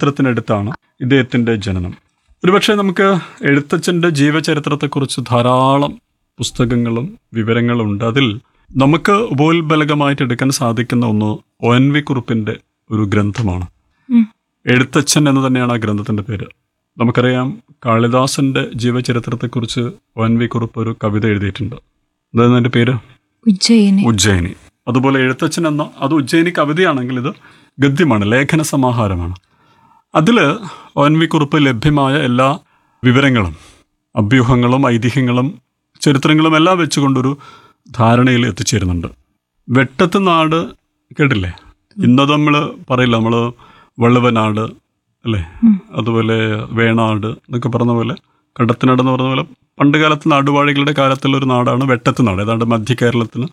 ചരിത്രത്തിനടുത്താണ് ഇദ്ദേഹത്തിൻ്റെ ജനനം ഒരുപക്ഷെ നമുക്ക് എഴുത്തച്ഛൻ്റെ ജീവചരിത്രത്തെക്കുറിച്ച് ധാരാളം പുസ്തകങ്ങളും വിവരങ്ങളും ഉണ്ട് അതിൽ നമുക്ക് ഉപോത്ബലകമായിട്ട് എടുക്കാൻ സാധിക്കുന്ന ഒന്ന് ഒ എൻ വി കുറുപ്പിൻ്റെ ഒരു ഗ്രന്ഥമാണ് ഉം. എഴുത്തച്ഛൻ എന്ന് തന്നെയാണ് ആ ഗ്രന്ഥത്തിൻ്റെ പേര് നമുക്കറിയാം കാളിദാസന്റെ ജീവചരിത്രത്തെക്കുറിച്ച് ഒ എൻ വി കുറുപ്പ് ഒരു കവിത എഴുതിയിട്ടുണ്ട് അതായത് അതിൻ്റെ പേര് ഉജ്ജയിനി ഉജ്ജയിനി അതുപോലെ എഴുത്തച്ഛൻ എന്ന അത് ഉജ്ജയിനി കവിതയാണെങ്കിൽ ഇത് ഗദ്യമാണ് ലേഖന സമാഹാരമാണ് അതിൽ ഒ എൻ വി കുറിപ്പ് ലഭ്യമായ എല്ലാ വിവരങ്ങളും അഭ്യൂഹങ്ങളും ഐതിഹ്യങ്ങളും ചരിത്രങ്ങളും എല്ലാം വെച്ചുകൊണ്ടൊരു ധാരണയിൽ എത്തിച്ചേരുന്നുണ്ട് വെട്ടത്ത് നാട് കേട്ടില്ലേ ഇന്നത് നമ്മൾ പറയില്ല നമ്മൾ വള്ളുവനാട് അല്ലേ അതുപോലെ വേണാട് എന്നൊക്കെ പറഞ്ഞ പോലെ കടത്തനാട് എന്ന് പറഞ്ഞ പോലെ പണ്ട് കാലത്ത് നാടുവാഴികളുടെ കാലത്തുള്ള ഒരു നാടാണ് വെട്ടത്ത് നാട് ഏതാണ്ട് മധ്യ കേരളത്തിന്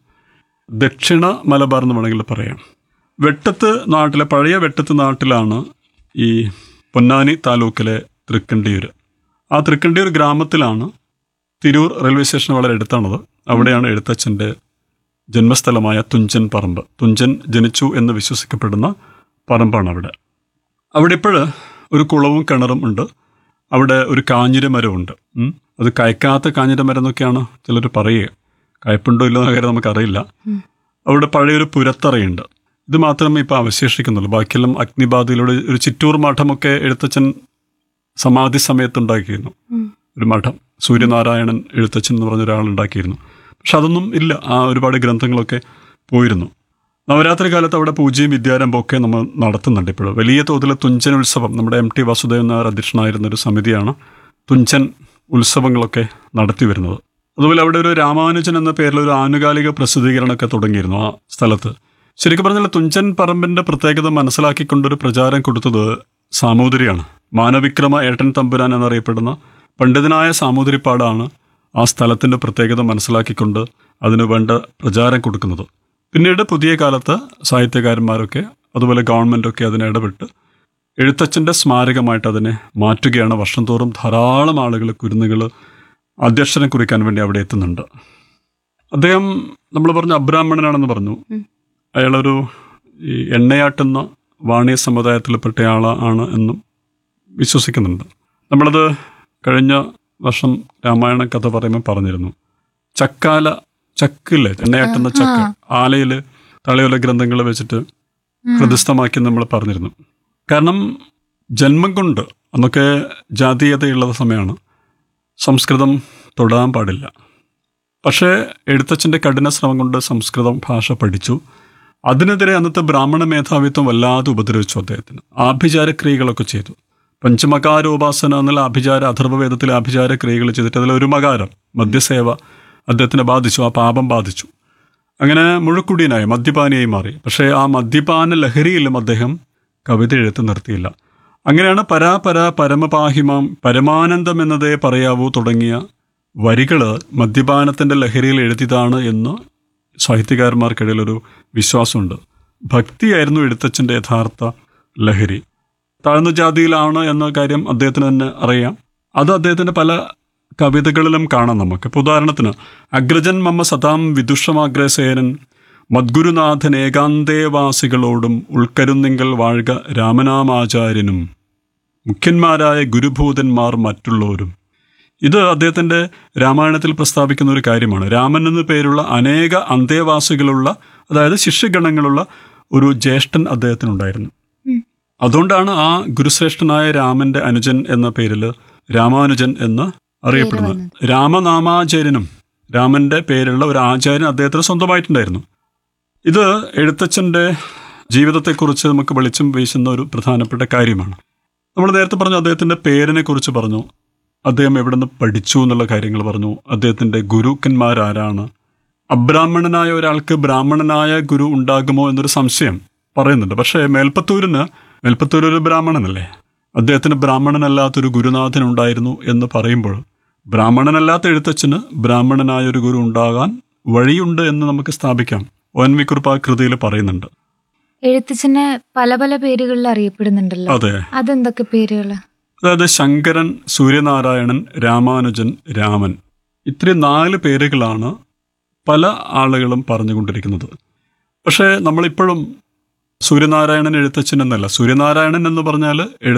ദക്ഷിണ മലബാർ എന്ന് വേണമെങ്കിൽ പറയാം വെട്ടത്ത് നാട്ടിലെ പഴയ വെട്ടത്ത് നാട്ടിലാണ് ഈ പൊന്നാനി താലൂക്കിലെ തൃക്കണ്ടിയൂർ ആ തൃക്കണ്ടിയൂർ ഗ്രാമത്തിലാണ് തിരൂർ റെയിൽവേ സ്റ്റേഷൻ വളരെ അടുത്താണത് അവിടെയാണ് എഴുത്തച്ഛൻ്റെ ജന്മസ്ഥലമായ തുഞ്ചൻ പറമ്പ് തുഞ്ചൻ ജനിച്ചു എന്ന് വിശ്വസിക്കപ്പെടുന്ന പറമ്പാണ് അവിടെ അവിടെ ഇപ്പോൾ ഒരു കുളവും കിണറും ഉണ്ട് അവിടെ ഒരു കാഞ്ഞിര മരമുണ്ട് ഉം. അത് കയക്കാത്ത കാഞ്ഞിര മരം എന്നൊക്കെയാണ് ചിലർ പറയുക കയപ്പുണ്ടോ ഇല്ലോ എന്ന കാര്യം നമുക്കറിയില്ല അവിടെ പഴയൊരു പുരത്തറയുണ്ട് ഇത് മാത്രമേ ഇപ്പോൾ അവശേഷിക്കുന്നുള്ളൂ ബാക്കിയെല്ലാം അഗ്നിബാധയിലൂടെ ഒരു ചിറ്റൂർ മഠമൊക്കെ എഴുത്തച്ഛൻ സമാധി സമയത്ത് ഉണ്ടാക്കിയിരുന്നു ഒരു മഠം സൂര്യനാരായണൻ എഴുത്തച്ഛൻ എന്ന് പറഞ്ഞ ഒരാൾ ഉണ്ടാക്കിയിരുന്നു പക്ഷെ അതൊന്നും ഇല്ല ആ ഒരുപാട് ഗ്രന്ഥങ്ങളൊക്കെ പോയിരുന്നു നവരാത്രി കാലത്ത് അവിടെ പൂജയും വിദ്യാരംഭമൊക്കെ നമ്മൾ നടത്തുന്നുണ്ട് ഇപ്പോഴും വലിയ തോതിൽ തുഞ്ചൻ ഉത്സവം നമ്മുടെ എം ടി വാസുദേവൻ നായർ അധ്യക്ഷനായിരുന്ന ഒരു സമിതിയാണ് തുഞ്ചൻ ഉത്സവങ്ങളൊക്കെ നടത്തി വരുന്നത് അതുപോലെ അവിടെ ഒരു രാമാനുജൻ എന്ന പേരിൽ ഒരു ആനുകാലിക പ്രസിദ്ധീകരണമൊക്കെ തുടങ്ങിയിരുന്നു ആ സ്ഥലത്ത് ശരിക്കും പറഞ്ഞാൽ തുഞ്ചൻ പറമ്പിന്റെ പ്രത്യേകത മനസ്സിലാക്കിക്കൊണ്ടൊരു പ്രചാരം കൊടുത്തത് സാമൂതിരിയാണ് മാനവിക്രമ ഏട്ടൻ തമ്പുരാൻ എന്നറിയപ്പെടുന്ന പണ്ഡിതനായ സാമൂതിരിപ്പാടാണ് ആ സ്ഥലത്തിന്റെ പ്രത്യേകത മനസ്സിലാക്കിക്കൊണ്ട് അതിന് വേണ്ട പ്രചാരം കൊടുക്കുന്നത് പിന്നീട് പുതിയ കാലത്ത് സാഹിത്യകാരന്മാരൊക്കെ അതുപോലെ ഗവൺമെൻറ്റൊക്കെ അതിനെ ഇടപെട്ട് എഴുത്തച്ഛൻ്റെ സ്മാരകമായിട്ട് അതിനെ മാറ്റുകയാണ് വർഷം തോറും ധാരാളം ആളുകൾ കുരുന്നുകൾ അധ്യക്ഷനെ കുറിക്കാൻ വേണ്ടി അവിടെ എത്തുന്നുണ്ട് അദ്ദേഹം നമ്മൾ പറഞ്ഞു അബ്രാഹ്മണനാണെന്ന് പറഞ്ഞു അയാളൊരു ഈ എണ്ണയാട്ടുന്ന വാണിയ സമുദായത്തിൽപ്പെട്ട ആളാണ് എന്നും വിശ്വസിക്കുന്നുണ്ട് നമ്മളത് കഴിഞ്ഞ വർഷം രാമായണ കഥ പറയുമ്പോൾ പറഞ്ഞിരുന്നു ചക്കാല ചക്കില്ലേ എണ്ണയാട്ടുന്ന ചക്ക ആലയിൽ തളയോല ഗ്രന്ഥങ്ങൾ വെച്ചിട്ട് ഹൃദയസ്ഥമാക്കി നമ്മൾ പറഞ്ഞിരുന്നു കാരണം ജന്മം കൊണ്ട് അന്നൊക്കെ ജാതീയതയുള്ള സമയമാണ് സംസ്കൃതം തൊടാൻ പാടില്ല പക്ഷേ എഴുത്തച്ഛൻ്റെ കഠിന ശ്രമം കൊണ്ട് സംസ്കൃതം ഭാഷ പഠിച്ചു അതിനെതിരെ അന്നത്തെ ബ്രാഹ്മണ മേധാവിത്വം വല്ലാതെ ഉപദ്രവിച്ചു അദ്ദേഹത്തിന് ആഭിചാര ക്രിയകളൊക്കെ ചെയ്തു പഞ്ചമകാരോപാസന എന്നുള്ള ആഭിചാര അഥർവവേദത്തിലെ ആഭിചാര ക്രിയകൾ ചെയ്തിട്ട് അതിൽ ഒരു മകാരം മദ്യസേവ അദ്ദേഹത്തിനെ ബാധിച്ചു ആ പാപം ബാധിച്ചു അങ്ങനെ മുഴുക്കുടിയനായി മദ്യപാനിയായി മാറി പക്ഷേ ആ മദ്യപാന ലഹരിയിലും അദ്ദേഹം കവിത എഴുത്ത് നിർത്തിയില്ല അങ്ങനെയാണ് പരാപര പരമപാഹിമാം പരമാനന്ദം എന്നതേ പറയാവൂ തുടങ്ങിയ വരികൾ മദ്യപാനത്തിൻ്റെ ലഹരിയിൽ എഴുതിയതാണ് എന്ന് സാഹിത്യകാരന്മാർക്കിടയിൽ ഒരു വിശ്വാസമുണ്ട് ഭക്തിയായിരുന്നു എഴുത്തച്ഛൻ്റെ യഥാർത്ഥ ലഹരി താഴ്ന്ന ജാതിയിലാണ് എന്ന കാര്യം അദ്ദേഹത്തിന് തന്നെ അറിയാം അത് അദ്ദേഹത്തിൻ്റെ പല കവിതകളിലും കാണാം നമുക്ക് ഇപ്പോൾ ഉദാഹരണത്തിന് അഗ്രജൻ മമ്മ സദാം വിദുഷമാഗ്രസേനൻ മദ്ഗുരുനാഥൻ ഏകാന്തേവാസികളോടും ഉൾക്കരുന്നിങ്കൽ വാഴുക രാമനാമാചാര്യനും മുഖ്യന്മാരായ ഗുരുഭൂതന്മാർ മറ്റുള്ളവരും ഇത് അദ്ദേഹത്തിൻ്റെ രാമായണത്തിൽ പ്രസ്താവിക്കുന്ന ഒരു കാര്യമാണ് രാമൻ എന്ന പേരുള്ള അനേക അന്തേവാസികളുള്ള അതായത് ശിഷ്യഗണങ്ങളുള്ള ഒരു ജ്യേഷ്ഠൻ അദ്ദേഹത്തിനുണ്ടായിരുന്നു അതുകൊണ്ടാണ് ആ ഗുരുശ്രേഷ്ഠനായ രാമന്റെ അനുജൻ എന്ന പേരിൽ രാമാനുജൻ എന്ന് അറിയപ്പെടുന്നത് രാമനാമാചാര്യനും രാമന്റെ പേരുള്ള ഒരു ആചാര്യൻ അദ്ദേഹത്തിന് സ്വന്തമായിട്ടുണ്ടായിരുന്നു ഇത് എഴുത്തച്ഛൻ്റെ ജീവിതത്തെക്കുറിച്ച് നമുക്ക് വെളിച്ചം വീശുന്ന ഒരു പ്രധാനപ്പെട്ട കാര്യമാണ് നമ്മൾ നേരത്തെ പറഞ്ഞു അദ്ദേഹത്തിൻ്റെ പേരിനെ കുറിച്ച് പറഞ്ഞു അദ്ദേഹം എവിടെ നിന്ന് പഠിച്ചു എന്നുള്ള കാര്യങ്ങൾ പറഞ്ഞു അദ്ദേഹത്തിൻ്റെ ഗുരുക്കന്മാരാരാണ് അബ്രാഹ്മണനായ ഒരാൾക്ക് ബ്രാഹ്മണനായ ഗുരു ഉണ്ടാകുമോ എന്നൊരു സംശയം പറയുന്നുണ്ട് പക്ഷേ മേൽപ്പത്തൂരിന് മേൽപ്പത്തൂർ ഒരു ബ്രാഹ്മണനല്ലേ അദ്ദേഹത്തിന് ബ്രാഹ്മണനല്ലാത്തൊരു ഗുരുനാഥൻ ഉണ്ടായിരുന്നു എന്ന് പറയുമ്പോൾ ബ്രാഹ്മണനല്ലാത്ത എഴുത്തച്ഛന് ബ്രാഹ്മണനായ ഒരു ഗുരു ഉണ്ടാകാൻ വഴിയുണ്ട് എന്ന് നമുക്ക് സ്ഥാപിക്കാം ഒ എൻ വി കുറിപ്പ് ആ കൃതിയിൽ പറയുന്നുണ്ട് എഴുത്തച്ഛനെ പല പല പേരുകളിൽ അറിയപ്പെടുന്നുണ്ടല്ലോ അതെ അതെന്തൊക്കെ പേരുകള് അതായത് ശങ്കരൻ സൂര്യനാരായണൻ രാമാനുജൻ രാമൻ ഇത്രയും നാല് പേരുകളാണ് പല ആളുകളും പറഞ്ഞുകൊണ്ടിരിക്കുന്നത് പക്ഷേ നമ്മളിപ്പോഴും സൂര്യനാരായണൻ എഴുത്തച്ഛൻ എന്നല്ല സൂര്യനാരായണൻ എന്ന് പറഞ്ഞാൽ